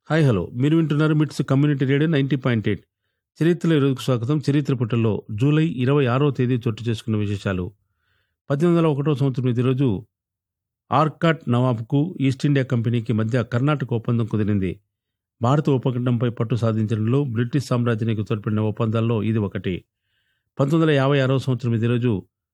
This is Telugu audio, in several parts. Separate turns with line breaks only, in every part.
హాయ్ హలో మీరు వింటున్నారు MITS community radio ninety point eight చరిత్రలో ఈరోజుకు స్వాగతం చరిత్ర పుటల్లో జూలై ఇరవై ఆరో తేదీ చోటు చేసుకున్న విశేషాలు పద్దెనిమిది వందల ఒకటో సంవత్సరం ఇది రోజు ఆర్కాట్ నవాబ్కు ఈస్ట్ ఇండియా కంపెనీకి మధ్య కర్ణాటక ఒప్పందం కుదిరింది భారత ఉపఖండంపై పట్టు సాధించడంలో బ్రిటిష్ సామ్రాజ్యానికి తోడ్పడిన ఒప్పందాల్లో ఇది ఒకటి పంతొమ్మిది వందల యాభై ఆరో సంవత్సరం ఇది రోజు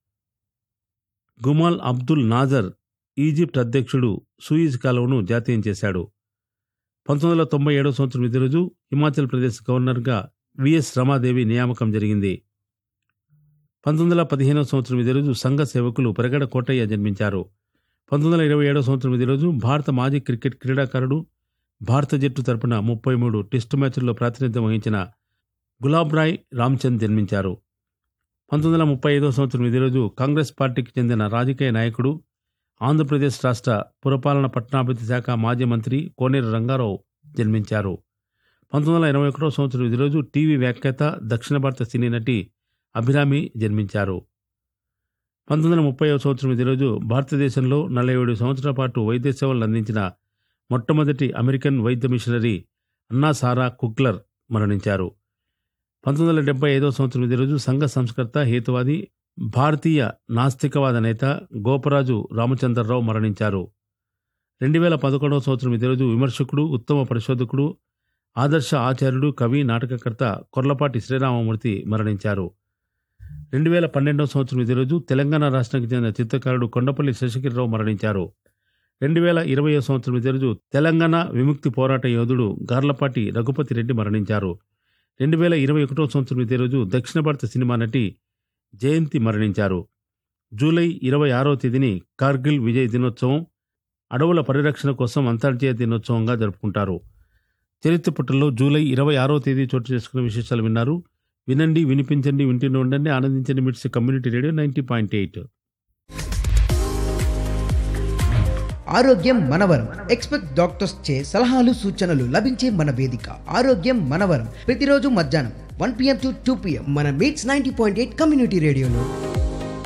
గుమాల్ అబ్దుల్ నాజర్ ఈజిప్ట్ అధ్యక్షుడు సూయిజ్ కాలువను జాతీయం చేశాడు పంతొమ్మిది వందల తొంభై ఏడవ సంవత్సరం ఇదే రోజు హిమాచల్ ప్రదేశ్ గవర్నర్గా విఎస్ రమాదేవి నియామకం జరిగింది పంతొమ్మిది వందల పదిహేనవ సంవత్సరం ఇదే రోజు సంఘ సేవకులు పెరగడ కోటయ్య జన్మించారు పంతొమ్మిది వందల ఇరవై ఏడవ సంవత్సరం ఇదే రోజు భారత మాజీ క్రికెట్ క్రీడాకారుడు భారత జట్టు తరపున ముప్పై మూడు టెస్టు మ్యాచ్ల్లో ప్రాతినిధ్యం వహించిన గులాబ్ రాయ్ రామ్చంద్ జన్మించారు పంతొమ్మిది వందల ముప్పై ఐదవ సంవత్సరం ఇదే రోజు కాంగ్రెస్ పార్టీకి చెందిన రాజకీయ నాయకుడు ఆంధ్రప్రదేశ్ రాష్ట్ర పురపాలన పట్టణాభివృద్ధి శాఖ మాజీ మంత్రి కోనేరు రంగారావు జన్మించారు పంతొమ్మిది వందల ఎనభై ఒకటో సంవత్సరం ఇది రోజు టీవీ వ్యాఖ్యాత దక్షిణ భారత సినీ నటి అభిరామి జన్మించారు పంతొమ్మిది వందల ముప్పై సంవత్సరం ఇది రోజు భారతదేశంలో నలభై ఏడు సంవత్సరాల పాటు వైద్య సేవలు అందించిన మొట్టమొదటి అమెరికన్ వైద్య మిషనరీ అన్నా సారా కుక్లర్ మరణించారు పంతొమ్మిది వందల డెబ్బై ఐదవ సంవత్సరం ఇది రోజు సంఘ సంస్కర్త హేతువాది భారతీయ నాస్తికవాద నేత గోపరాజు రామచంద్రరావు మరణించారు రెండు వేల పదకొండవ సంవత్సరం ఇదే రోజు విమర్శకుడు ఉత్తమ పరిశోధకుడు ఆదర్శ ఆచార్యుడు కవి నాటకకర్త కొర్లపాటి శ్రీరామమూర్తి మరణించారు రెండు వేల పన్నెండవ సంవత్సరం ఇదే రోజు తెలంగాణ రాష్ట్రానికి చెందిన చిత్రకారుడు కొండపల్లి శశికిరరావు మరణించారు రెండు వేల ఇరవై సంవత్సరం ఇదే రోజు తెలంగాణ విముక్తి పోరాట యోధుడు గార్లపాటి రఘుపతి రెడ్డి మరణించారు రెండు వేల ఇరవై ఒకటో సంవత్సరం ఇదే రోజు దక్షిణ భారత సినిమా నటి జయంతి మరణించారు జూలై ఇరవై ఆరో తేదీని కార్గిల్ విజయ్ దినోత్సవం అడవుల పరిరక్షణ కోసం అంతర్జాతీయ దినోత్సవంగా జరుపుకుంటారు చరిత్ర పుటల్లో జూలై ఇరవై ఆరో తేదీ చోటు చేసుకున్న విశేషాలు విన్నారు వినండి వినిపించండి వింటూనే ఉండండి ఆనందించండి MITS community radio ninety point eight
ఆరోగ్యం మనవరం ఎక్స్పెక్ట్ డాక్టర్స్ చే సలహాలు సూచనలు లభించే మన వేదిక ఆరోగ్యం మనవరం ప్రతిరోజు మధ్యాహ్నం one PM to two PM మన MITS ninety point eight community రేడియోలో